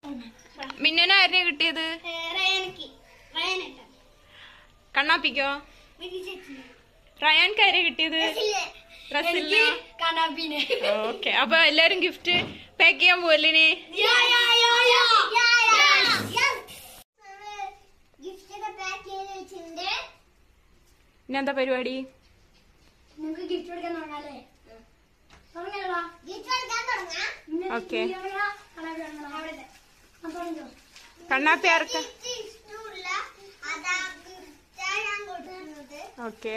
മിന്നുനായിരുന്നു കിട്ടിയത് റയാനക്ക് റയാനേട്ടാ കണ്ണാപ്പിക്കോ മിനി ചേച്ചി റയാൻക്ക് ആരെയാ കിട്ടിയത് റസില്ല കണ്ണാപ്പിനെ ഓക്കെ അപ്പൊ എല്ലാരും ഗിഫ്റ്റ് പാക്ക് ചെയ്യാൻ പോവല്ലേ ഇനി? ഗിഫ്റ്റ് ഒക്കെ പാക്ക് ചെയ്ത് വെച്ചിട്ടുണ്ട് ഇനി എന്താ പരിപാടി നമുക്ക് ഗിഫ്റ്റ് കൊടുക്കാൻ തുടങ്ങാല്ലേ തുടങ്ങല്ലോ ഗിഫ്റ്റ് കൊടുക്കാൻ തുടങ്ങാം Okay. അവിടെ കണ്ണാപ്പി ആർക്ക ഇഷ്ടമുള്ള അതാ ഗിഫ്റ്റാ ഞാൻ കൊടുക്കുന്നത് ഓക്കെ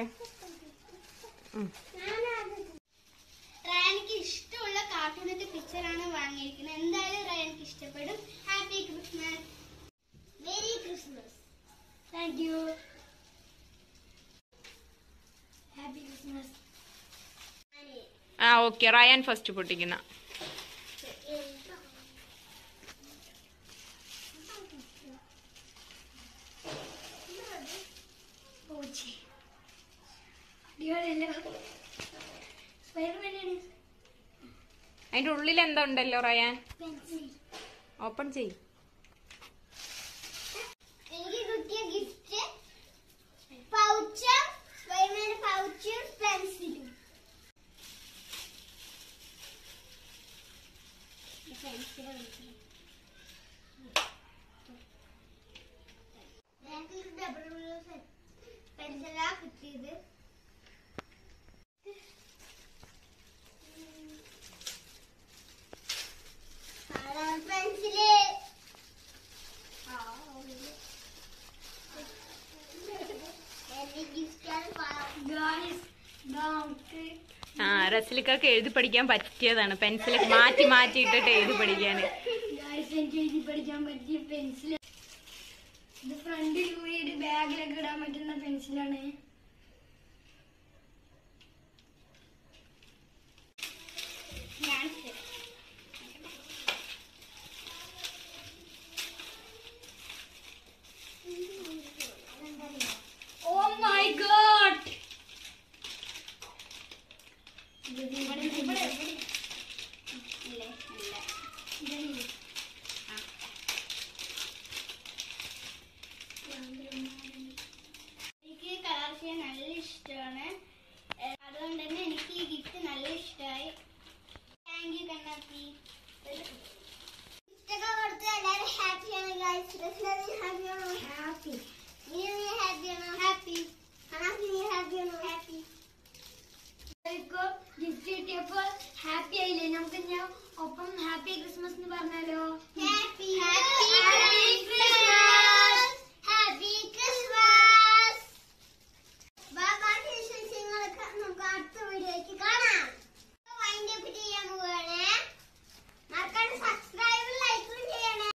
റയാനിക്ക് ഇഷ്ടമുള്ള കാർട്ടൂണിന്റെ പിക്ചറാണ് വാങ്ങിയിരിക്കുന്നത് എന്തായാലും റയാനിക്ക് ഇഷ്ടപ്പെടും happy Christmas merry Christmas thank you happy Christmas ആ ഓക്കെ റയാൻ ഫസ്റ്റ് പൊട്ടിക്കുന്ന അടിപൊളിയല്ലോ സ്പൈഡർമാനാണ് അതിന്റെ ഉള്ളിൽ എന്താ ഉണ്ടല്ലോ റയാൻ പെൻസിൽ ഓപ്പൺ ചെയ് എനിക്ക് കിട്ടിയ ഗിഫ്റ്റ് പൗച്ചും സ്പൈഡർമാൻ പൗച്ചും പെൻസിലും പെൻസിലാ കിട്ടിയത് പെൻസില് ആ റസിലിക്കൊക്കെ എഴുതി പഠിക്കാൻ പറ്റിയതാണ് പെൻസിൽ മാറ്റി മാറ്റി ഇട്ടിട്ട് എഴുതി പഠിക്കാന് എനിക്ക് എഴുതി പഠിക്കാൻ പറ്റിയ പെൻസിൽ ഇത് ഫ്രണ്ടിൽ പോയിട്ട് ബാഗിലൊക്കെ ഇടാൻ പറ്റുന്ന പെൻസിലാണ് ഓ മൈ ഗോഡ് എനിക്ക് കളർ ചെയ്യാൻ നല്ല ഇഷ്ടമാണ് ഏഹ് അതുകൊണ്ട് തന്നെ എനിക്ക് ഈ ഗിഫ്റ്റ് നല്ല ഇഷ്ടമായി താങ്ക് യു കണ്ണാപ്പി ഗിഫ്റ്റ് ഒക്കെ കൊടുത്ത് എല്ലാവരും ഹാപ്പിയാണ് ഹാപ്പിയാണോ ഹാപ്പി നീ ഹാപ്പിയാണോ ഹാപ്പി കണ്ണാപ്പി നീ ഹാപ്പിയാണോ ഹാപ്പി ഗിഫ്റ്റ് കിട്ടിയപ്പോൾ ഹാപ്പി ആയില്ലേ നമുക്ക് ഞാൻ ഒപ്പം ഹാപ്പി ക്രിസ്മസ് എന്ന് പറഞ്ഞാലോ